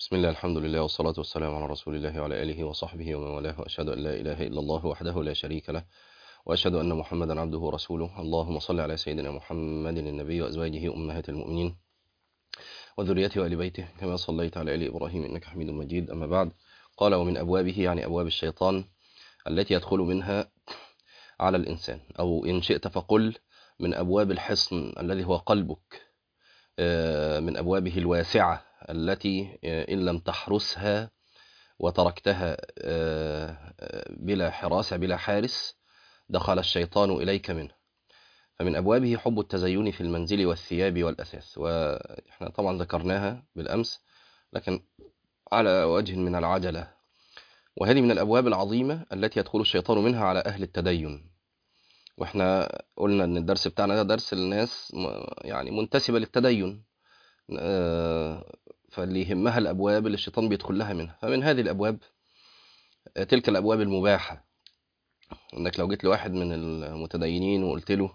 بسم الله الحمد لله والصلاة والسلام على رسول الله وعلى آله وصحبه ومن والاه وأشهد أن لا إله إلا الله وحده لا شريك له وأشهد أن محمدا عبده ورسوله اللهم صل على سيدنا محمد النبي وأزواجه أمهات المؤمنين وذريته وآل بيته كما صليت على آل إبراهيم إنك حميد مجيد أما بعد قال ومن أبوابه يعني أبواب الشيطان التي يدخل منها على الإنسان أو إن شئت فقل من أبواب الحصن الذي هو قلبك من أبوابه الواسعة التي إن لم تحرسها وتركتها بلا حراسة بلا حارس دخل الشيطان إليك منه فمن أبوابه حب التزين في المنزل والثياب والأثاث وإحنا طبعا ذكرناها بالأمس لكن على وجه من العجلة وهذه من الأبواب العظيمة التي يدخل الشيطان منها على أهل التدين واحنا قلنا ان الدرس بتاعنا ده درس الناس يعني منتسبة للتدين فاللي يهمها الأبواب اللي الشيطان بيدخل لها منها فمن هذه الأبواب تلك الأبواب المباحة انك لو جيت لواحد من المتدينين وقلت له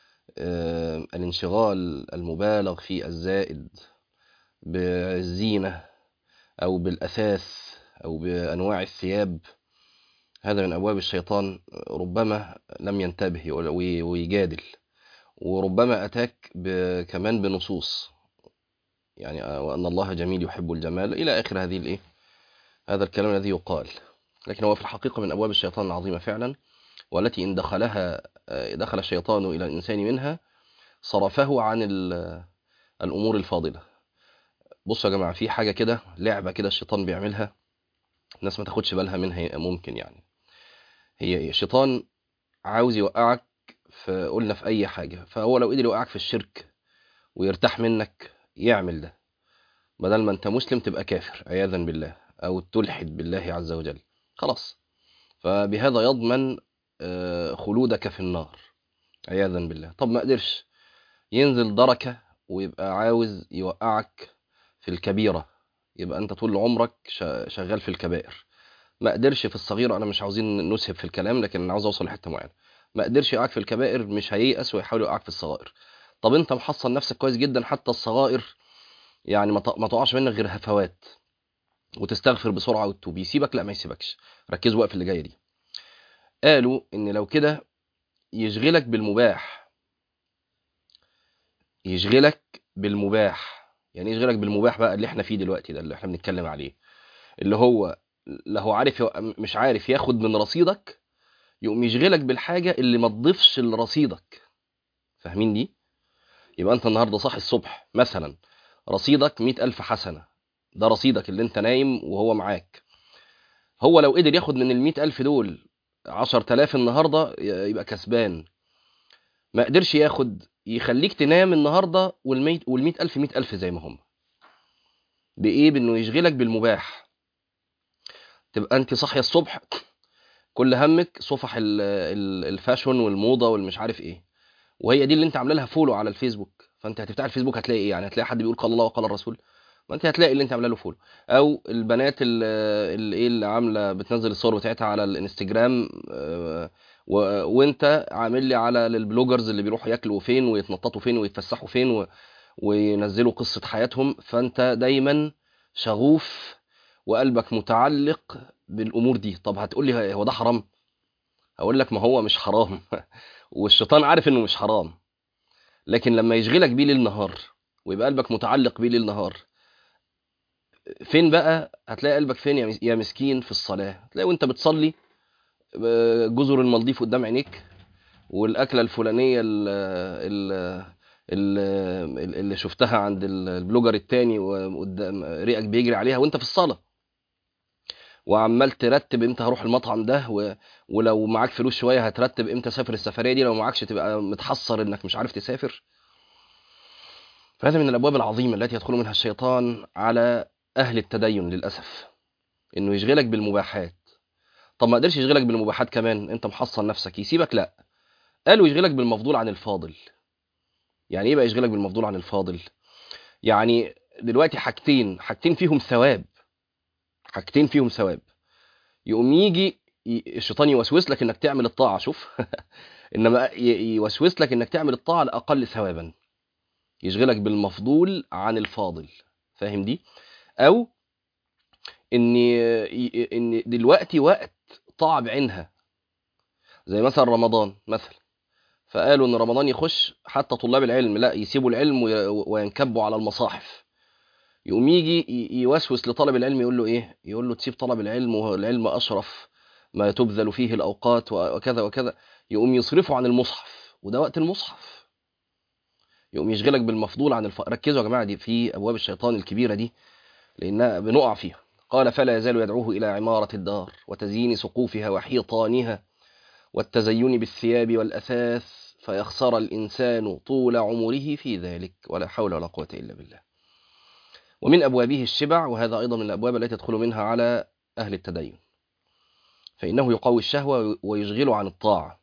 الانشغال المبالغ في الزائد بالزينة أو بالأثاث أو بأنواع الثياب هذا من أبواب الشيطان ربما لم ينتبه ويجادل وربما أتاك كمان بنصوص يعني وأن الله جميل يحب الجمال إلى آخر هذه الإيه هذا الكلام الذي يقال لكن هو في الحقيقة من أبواب الشيطان العظيمة فعلا والتي إن دخلها دخل الشيطان إلى الإنسان منها صرفه عن الأمور الفاضلة بصوا يا جماعة في حاجة كده لعبة كده الشيطان بيعملها الناس ما تاخدش بالها منها ممكن يعني هي الشيطان عاوز يوقعك في قلنا في أي حاجة فهو لو قدر يوقعك في الشرك ويرتاح منك يعمل ده بدل ما أنت مسلم تبقى كافر عياذا بالله أو تلحد بالله عز وجل خلاص فبهذا يضمن خلودك في النار عياذا بالله طب ما قدرش ينزل دركة ويبقى عاوز يوقعك في الكبيرة يبقى انت طول عمرك شغال في الكبائر ما قدرش في الصغيرة انا مش عاوزين نسهب في الكلام لكن انا عاوز اوصل لحته معينه ما قدرش يوقعك في الكبائر مش هييأس ويحاول يوقعك في الصغائر طب انت محصن نفسك كويس جدا حتى الصغائر يعني ما تقعش منك غير هفوات وتستغفر بسرعه وتتوب يسيبك لا ما يسيبكش ركزوا بقى في اللي جايه دي قالوا ان لو كده يشغلك بالمباح يشغلك بالمباح يعني يشغلك بالمباح بقى اللي احنا فيه دلوقتي ده اللي احنا بنتكلم عليه اللي هو لا هو عارف مش عارف ياخد من رصيدك يقوم يشغلك بالحاجة اللي ما تضيفش لرصيدك فاهمين دي يبقى انت النهاردة صاحي الصبح مثلا رصيدك مئة ألف حسنة ده رصيدك اللي انت نايم وهو معاك هو لو قدر ياخد من المئة ألف دول عشر تلاف النهاردة يبقى كسبان ما قدرش ياخد يخليك تنام النهاردة والميت والمئة ألف مئة ألف زي ما هم بإيه بأنه يشغلك بالمباح تبقى أنت صاحية الصبح كل همك صفح الفاشون والموضة والمش عارف إيه وهي دي اللي أنت عامله لها فولو على الفيسبوك فأنت هتفتح الفيسبوك هتلاقي إيه يعني هتلاقي حد بيقول قال الله وقال الرسول ما انت هتلاقي اللي انت عامله له فولو او البنات اللي ايه اللي عامله بتنزل الصور بتاعتها على الانستجرام و... وانت عامل لي على البلوجرز اللي بيروحوا ياكلوا فين ويتنططوا فين ويتفسحوا فين و... وينزلوا قصة حياتهم فانت دايما شغوف وقلبك متعلق بالامور دي طب هتقول لي هو ده حرام هقول لك ما هو مش حرام والشيطان عارف انه مش حرام لكن لما يشغلك بيه ليل نهار ويبقى قلبك متعلق بيه ليل نهار فين بقى هتلاقي قلبك فين يا مسكين في الصلاة هتلاقي وانت بتصلي جزر المالديف قدام عينيك والاكله الفلانيه اللي, اللي شفتها عند البلوجر التاني وقدام ريقك بيجري عليها وانت في الصلاه وعمال ترتب امتى هروح المطعم ده و... ولو معاك فلوس شويه هترتب امتى اسافر السفريه دي لو معاكش تبقى متحسر انك مش عارف تسافر فهذا من الابواب العظيمه التي يدخل منها الشيطان على اهل التدين للاسف انه يشغلك بالمباحات طب ما قدرش يشغلك بالمباحات كمان انت محصن نفسك يسيبك لا قالوا يشغلك بالمفضول عن الفاضل يعني ايه بقى يشغلك بالمفضول عن الفاضل يعني دلوقتي حاجتين حاجتين فيهم ثواب حاجتين فيهم ثواب يقوم يجي الشيطان يوسوس لك انك تعمل الطاعه شوف انما يوسوس لك انك تعمل الطاعه الاقل ثوابا يشغلك بالمفضول عن الفاضل فاهم دي او ان ان دلوقتي وقت طاعة بعينها زي مثلا رمضان مثلا فقالوا ان رمضان يخش حتى طلاب العلم لا يسيبوا العلم وي- وينكبوا على المصاحف يقوم يجي ي- يوسوس لطالب العلم يقول له ايه يقول له تسيب طلب العلم والعلم اشرف ما تبذل فيه الاوقات وكذا وكذا يقوم يصرفه عن المصحف وده وقت المصحف يقوم يشغلك بالمفضول عن الف... ركزوا يا جماعه دي في ابواب الشيطان الكبيره دي لانها بنقع فيها قال فلا يزال يدعوه الى عماره الدار وتزيين سقوفها وحيطانها والتزين بالثياب والاثاث فيخسر الانسان طول عمره في ذلك ولا حول ولا قوه الا بالله ومن ابوابه الشبع وهذا ايضا من الابواب التي تدخل منها على اهل التدين فانه يقوي الشهوه ويشغله عن الطاعه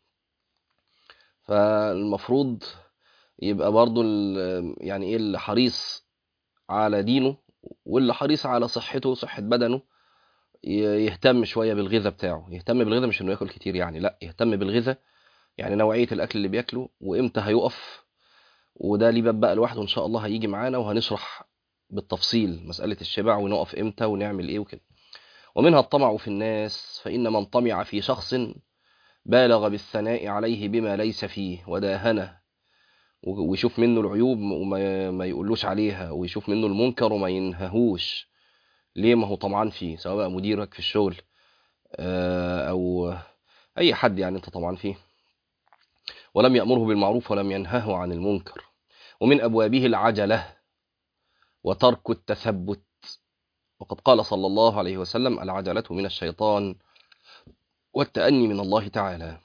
فالمفروض يبقى برضو ال- يعني ايه اللي حريص على دينه واللي حريص على صحته صحة بدنه ي- يهتم شوية بالغذاء بتاعه يهتم بالغذاء مش انه ياكل كتير يعني لا يهتم بالغذاء يعني نوعية الاكل اللي بياكله وامتى هيقف وده ليه باب بقى لوحده ان شاء الله هيجي معانا وهنشرح بالتفصيل مسألة الشبع ونقف امتى ونعمل ايه وكده ومنها الطمع في الناس فإن من طمع في شخص بالغ بالثناء عليه بما ليس فيه وداهنه و- ويشوف منه العيوب وما ما يقولوش عليها ويشوف منه المنكر وما ينههوش ليه ما هو طمعان فيه سواء بقى مديرك في الشغل آه، او اي حد يعني انت طمعان فيه ولم يأمره بالمعروف ولم ينهه عن المنكر ومن أبوابه العجلة وترك التثبت وقد قال صلى الله عليه وسلم العجلة من الشيطان والتأني من الله تعالى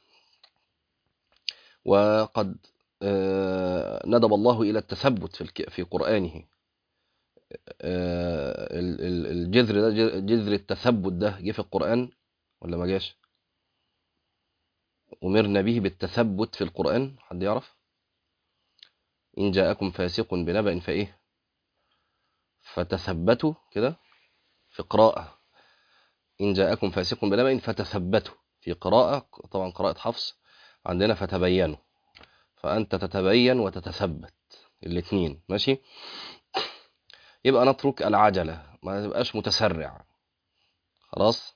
وقد آه، ندب الله إلى التثبت في الك- في قرآنه آه، ال- ال- الجذر ده ج- جذر التثبت ده جه في القرآن ولا ما جاش أمرنا به بالتثبت في القرآن حد يعرف إن جاءكم فاسق بنبأ فإيه فتثبتوا كده في قراءة إن جاءكم فاسق بنبأ فتثبتوا في قراءة طبعا قراءة حفص عندنا فتبينوا فأنت تتبين وتتثبت الاثنين ماشي يبقى نترك العجلة ما تبقاش متسرع خلاص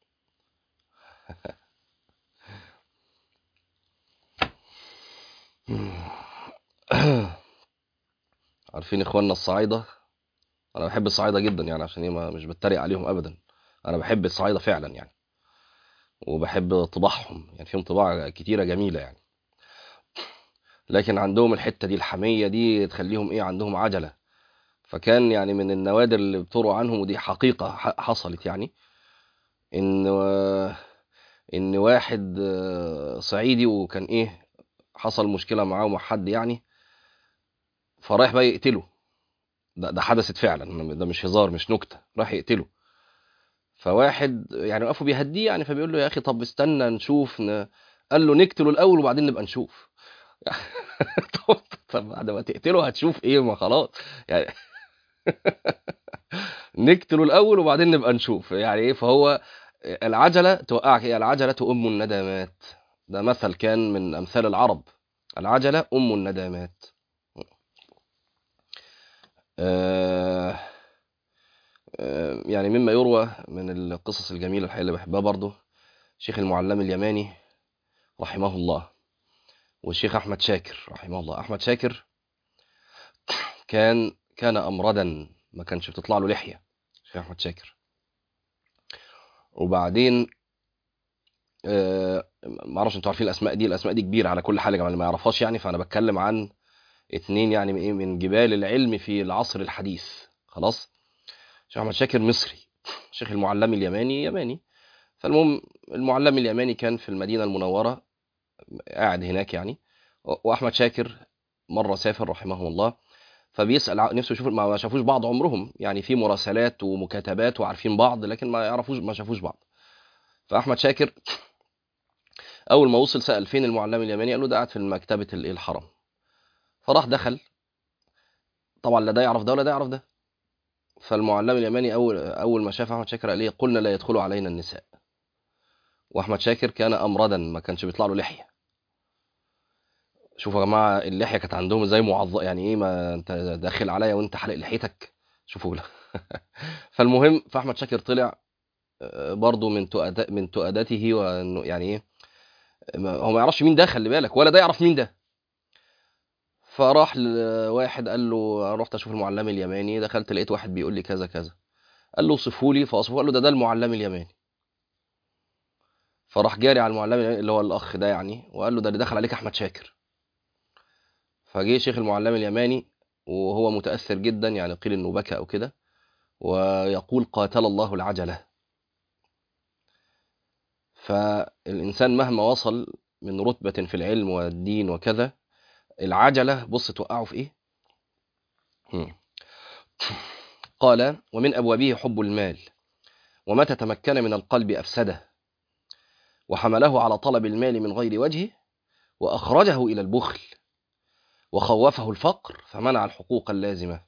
عارفين اخواننا الصعايدة انا بحب الصعايدة جدا يعني عشان ايه ما- مش بتريق عليهم ابدا انا بحب الصعايدة فعلا يعني وبحب طباعهم يعني فيهم طباع كتيرة جميلة يعني لكن عندهم الحتة دي الحمية دي تخليهم ايه عندهم عجلة فكان يعني من النوادر اللي بتروى عنهم ودي حقيقة ح- حصلت يعني ان ان واحد آه، صعيدي وكان ايه حصل مشكلة معاه ومع حد يعني فرايح بقى يقتله ده, ده حدثت فعلا ده مش هزار مش نكتة راح يقتله فواحد يعني وقفوا بيهديه يعني فبيقول له يا اخي طب استنى نشوف ن... قال له نقتله الاول وبعدين نبقى نشوف طب طب بعد ما تقتله هتشوف ايه ما خلاص يعني نقتله الاول وبعدين نبقى نشوف يعني ايه فهو العجله توقعك ايه العجله ام الندامات ده مثل كان من امثال العرب العجله ام الندامات آه آه يعني مما يروى من القصص الجميله الحقيقه اللي بحبها برضه شيخ المعلم اليماني رحمه الله والشيخ احمد شاكر رحمه الله احمد شاكر كان كان امردا ما كانش بتطلع له لحيه شيخ احمد شاكر وبعدين آه، ما اعرفش انتوا عارفين الاسماء دي الاسماء دي كبيره على كل حال يا جماعه اللي ما يعرفهاش يعني فانا بتكلم عن اتنين يعني من ايه من جبال العلم في العصر الحديث خلاص شيخ احمد شاكر مصري شيخ المعلم اليماني يماني فالمهم المعلم اليماني كان في المدينه المنوره قاعد هناك يعني واحمد شاكر مره سافر رحمه الله فبيسال ع- نفسه يشوف ما ما شافوش بعض عمرهم يعني في مراسلات ومكاتبات وعارفين بعض لكن ما يعرفوش ما شافوش بعض فاحمد شاكر اول ما وصل سال فين المعلم اليماني قال له ده قاعد في مكتبه الايه الحرم فراح دخل طبعا لا ده يعرف ده ولا ده يعرف ده فالمعلم اليماني اول اول ما شاف احمد شاكر قال ايه قلنا لا يدخل علينا النساء واحمد شاكر كان امردا ما كانش بيطلع له لحيه شوفوا يا جماعه اللحيه كانت عندهم ازاي معظمه يعني ايه ما انت داخل عليا وانت حالق لحيتك شوفوا فالمهم فاحمد شاكر طلع آه، برضه من تؤد... من تؤدته وانه يعني ايه ما- هو ما يعرفش مين ده خلي بالك ولا ده يعرف مين ده فراح لواحد قال له أنا رحت اشوف المعلم اليماني دخلت لقيت واحد بيقول لي كذا كذا قال له اوصفه لي فوصفه قال له ده ده المعلم اليماني فراح جاري على المعلم اليماني اللي هو الاخ ده يعني وقال له ده اللي دخل عليك احمد شاكر فجه شيخ المعلم اليماني وهو متاثر جدا يعني قيل انه بكى او كده ويقول قاتل الله العجله فالانسان مهما وصل من رتبه في العلم والدين وكذا العجله بص توقعه في ايه هم. قال ومن ابوابه حب المال ومتى تمكن من القلب افسده وحمله على طلب المال من غير وجهه واخرجه الى البخل وخوفه الفقر فمنع الحقوق اللازمه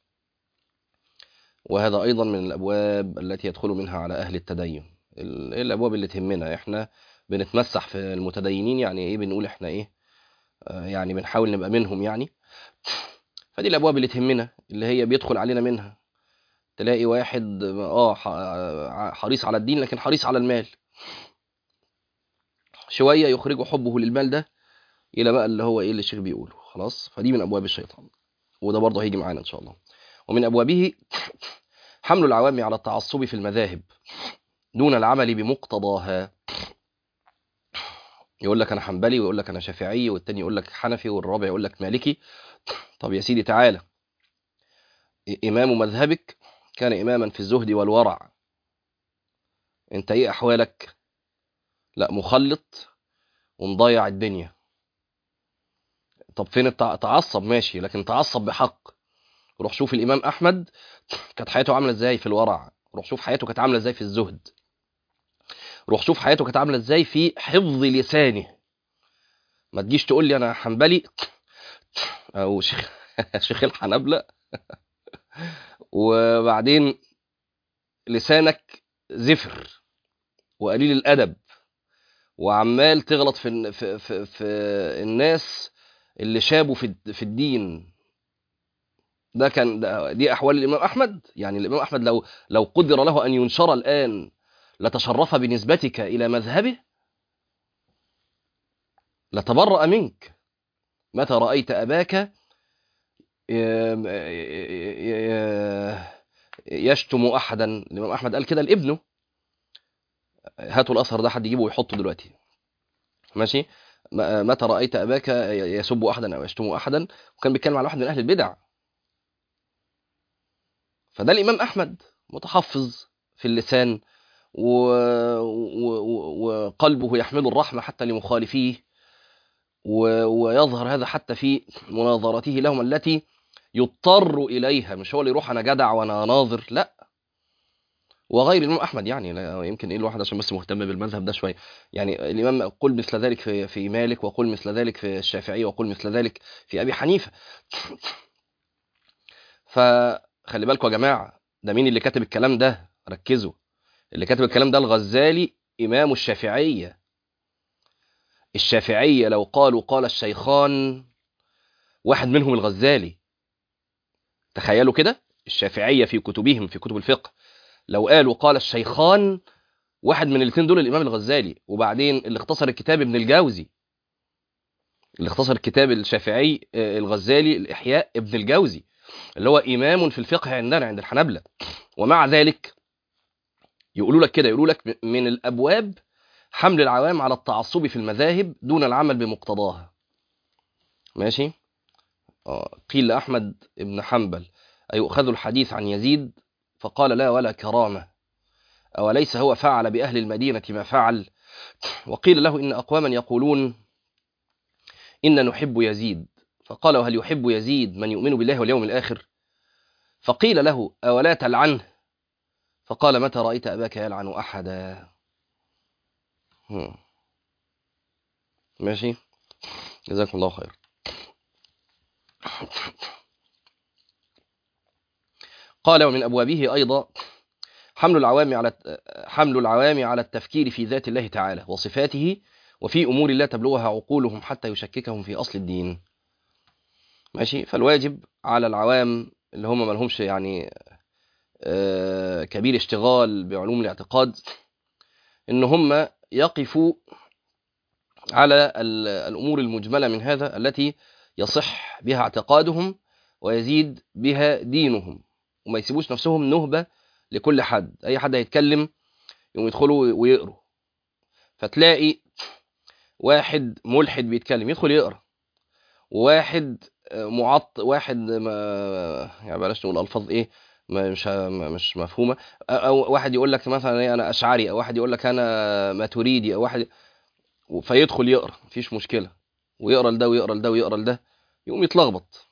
وهذا ايضا من الابواب التي يدخل منها على اهل التدين ال- ايه الابواب اللي تهمنا احنا بنتمسح في المتدينين يعني ايه بنقول احنا ايه آه، يعني بنحاول نبقى منهم يعني فدي الابواب اللي تهمنا اللي هي بيدخل علينا منها تلاقي واحد اه ح- حريص على الدين لكن حريص على المال شويه يخرجه حبه للمال ده الى بقى اللي هو ايه اللي الشيخ بيقوله خلاص فدي من ابواب الشيطان وده برضه هيجي معانا ان شاء الله ومن ابوابه حمل العوام على التعصب في المذاهب دون العمل بمقتضاها يقول لك انا حنبلي ويقول لك انا شافعي والتاني يقول لك حنفي والرابع يقول لك مالكي طب يا سيدي تعالى امام مذهبك كان اماما في الزهد والورع انت ايه احوالك لا مخلط ومضيع الدنيا طب فين التع... تعصب ماشي لكن تعصب بحق روح شوف الامام احمد كانت حياته عامله ازاي في الورع روح شوف حياته كانت عامله ازاي في الزهد روح شوف حياته كانت عامله ازاي في حفظ لسانه ما تجيش تقول لي انا حنبلي او شيخ شيخ الحنابلة وبعدين لسانك زفر وقليل الادب وعمال تغلط في في في, في الناس اللي شابوا في في الدين ده كان ده دي احوال الامام احمد يعني الامام احمد لو لو قدر له ان ينشر الان لتشرف بنسبتك الى مذهبه لتبرأ منك متى رأيت أباك يشتم أحدا الإمام أحمد قال كده لابنه هاتوا الأثر ده حد يجيبه ويحطه دلوقتي ماشي متى رأيت أباك يسب أحدا أو يشتم أحدا وكان بيتكلم على واحد من أهل البدع فده الإمام أحمد متحفظ في اللسان و... و... وقلبه يحمل الرحمة حتى لمخالفيه و... ويظهر هذا حتى في مناظرته لهم التي يضطر إليها مش هو اللي يروح أنا جدع وأنا ناظر لا وغير الإمام أحمد يعني لا يمكن إيه الواحد عشان بس مهتم بالمذهب ده شوية يعني الإمام قل مثل ذلك في في مالك وقل مثل ذلك في الشافعي وقل مثل ذلك في أبي حنيفة فخلي بالكم يا جماعة ده مين اللي كاتب الكلام ده ركزوا اللي كاتب الكلام ده الغزالي إمام الشافعية الشافعية لو قالوا قال الشيخان واحد منهم الغزالي تخيلوا كده الشافعية في كتبهم في كتب الفقه لو قالوا قال الشيخان واحد من الاثنين دول الإمام الغزالي وبعدين اللي اختصر الكتاب ابن الجوزي اللي اختصر الكتاب الشافعي الغزالي الإحياء ابن الجوزي اللي هو إمام في الفقه عندنا عند الحنابلة ومع ذلك يقولوا لك كده يقولوا لك من الأبواب حمل العوام على التعصب في المذاهب دون العمل بمقتضاها ماشي آه. قيل لأحمد بن حنبل أيؤخذ الحديث عن يزيد فقال لا ولا كرامة أوليس هو فعل بأهل المدينة ما فعل وقيل له إن أقواما يقولون إن نحب يزيد فقال وهل يحب يزيد من يؤمن بالله واليوم الآخر فقيل له أولا تلعنه فقال متى رأيت أباك يلعن أحدا ماشي جزاكم الله خير قال ومن أبوابه أيضا حمل العوام على حمل العوام على التفكير في ذات الله تعالى وصفاته وفي أمور لا تبلغها عقولهم حتى يشككهم في أصل الدين ماشي فالواجب على العوام اللي هم ما لهمش يعني آه، كبير اشتغال بعلوم الاعتقاد ان هم يقفوا على ال- الامور المجمله من هذا التي يصح بها اعتقادهم ويزيد بها دينهم وما يسيبوش نفسهم نهبه لكل حد اي حد هيتكلم يقوم يدخلوا ويقروا فتلاقي واحد ملحد بيتكلم يدخل يقرا وواحد آه، معط واحد ما يعني بلاش نقول الفاظ ايه ما مش ما- مش مفهومه او واحد يقول لك مثلا ايه انا اشعري او واحد يقول لك انا ماتريدي او واحد فيدخل يقرا مفيش مشكله ويقرا لده ويقرا لده ويقرا لده يقوم يتلخبط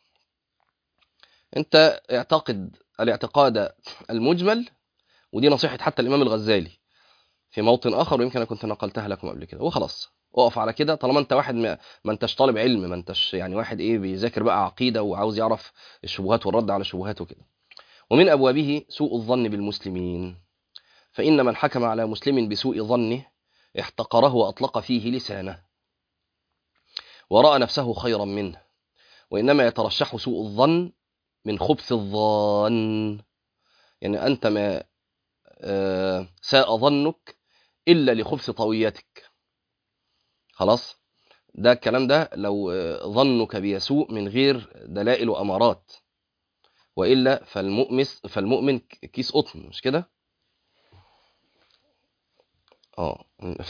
انت اعتقد الاعتقاد المجمل ودي نصيحه حتى الامام الغزالي في موطن اخر ويمكن انا كنت نقلتها لكم قبل كده وخلاص اقف على كده طالما انت واحد ما, ما انتش طالب علم ما انتش يعني واحد ايه بيذاكر بقى عقيده وعاوز يعرف الشبهات والرد على الشبهات وكده ومن ابوابه سوء الظن بالمسلمين فان من حكم على مسلم بسوء ظنه احتقره واطلق فيه لسانه وراى نفسه خيرا منه وانما يترشح سوء الظن من خبث الظن يعني انت ما آه، ساء ظنك الا لخبث طويتك خلاص ده الكلام ده لو آه، ظنك بيسوء من غير دلائل وامارات والا فالمؤمس فالمؤمن ك- كيس قطن مش كده اه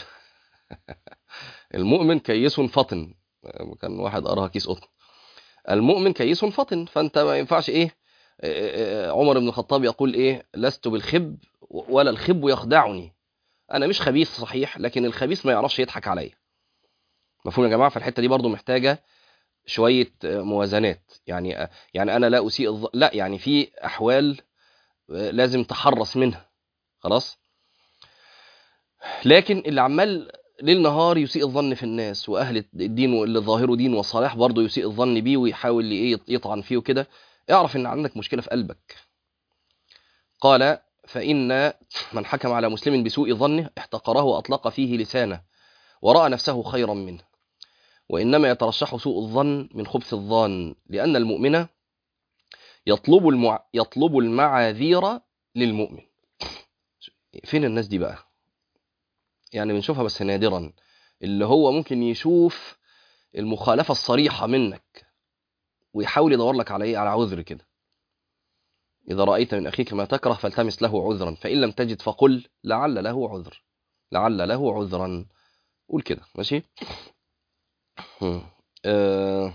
المؤمن كيس فطن كان واحد قراها كيس قطن المؤمن كيس فطن فانت ما ينفعش ايه آه، آه، عمر بن الخطاب يقول ايه لست بالخب ولا الخب يخدعني انا مش خبيث صحيح لكن الخبيث ما يعرفش يضحك عليا مفهوم يا جماعه فالحته دي برضو محتاجه شويه آه، موازنات يعني آه، يعني انا لا اسيء الظ... لا يعني في احوال آه، لازم تحرص منها خلاص لكن اللي عمال ليل نهار يسيء الظن في الناس واهل الدين واللي ظاهره دين وصلاح برضه يسيء الظن بيه ويحاول ايه يطعن فيه وكده اعرف ان عندك مشكله في قلبك قال فان من حكم على مسلم بسوء ظنه احتقره واطلق فيه لسانه وراى نفسه خيرا منه وانما يترشح سوء الظن من خبث الظن لان المؤمن يطلب المع... يطلب المعاذير للمؤمن فين الناس دي بقى يعني بنشوفها بس نادرا اللي هو ممكن يشوف المخالفة الصريحة منك ويحاول يدور لك على ايه على عذر كده إذا رأيت من أخيك ما تكره فالتمس له عذرا فإن لم تجد فقل لعل له عذر لعل له عذرا قول كده ماشي هم. آه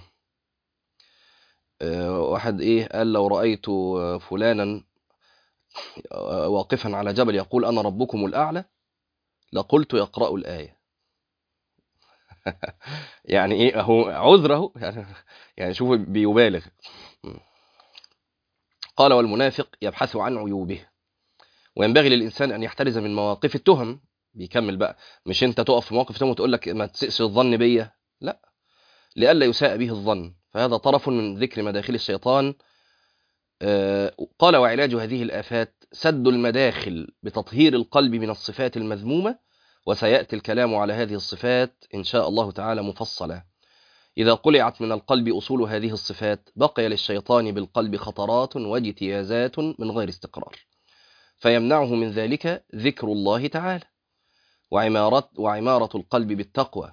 آه واحد ايه قال لو رأيت آه، فلانا آه، واقفا على جبل يقول أنا ربكم الأعلى لقلت يقرأ الآية يعني ايه هو عذره يعني يعني شوف بيبالغ قال والمنافق يبحث عن عيوبه وينبغي للإنسان أن يحترز من مواقف التهم بيكمل بقى مش انت تقف في موقف تهم وتقول لك ما تسئش الظن بيا لا لئلا يساء به الظن فهذا طرف من ذكر مداخل الشيطان آه، قال وعلاج هذه الآفات سد المداخل بتطهير القلب من الصفات المذمومة وسيأتي الكلام على هذه الصفات إن شاء الله تعالى مفصلا إذا قلعت من القلب أصول هذه الصفات بقي للشيطان بالقلب خطرات واجتيازات من غير استقرار فيمنعه من ذلك ذكر الله تعالى وعمارة, وعمارة القلب بالتقوى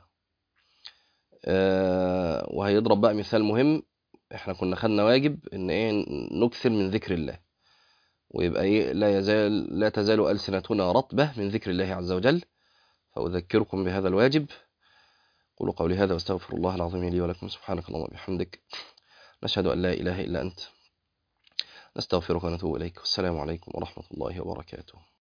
آه، وهيضرب بقى مثال مهم احنا كنا خدنا واجب ان ايه نكثر من ذكر الله ويبقى ايه لا يزال لا تزال ألسنتنا رطبة من ذكر الله عز وجل فأذكركم بهذا الواجب قولوا قولي هذا واستغفر الله العظيم لي ولكم سبحانك اللهم وبحمدك نشهد أن لا إله إلا أنت نستغفرك ونتوب إليك والسلام عليكم ورحمة الله وبركاته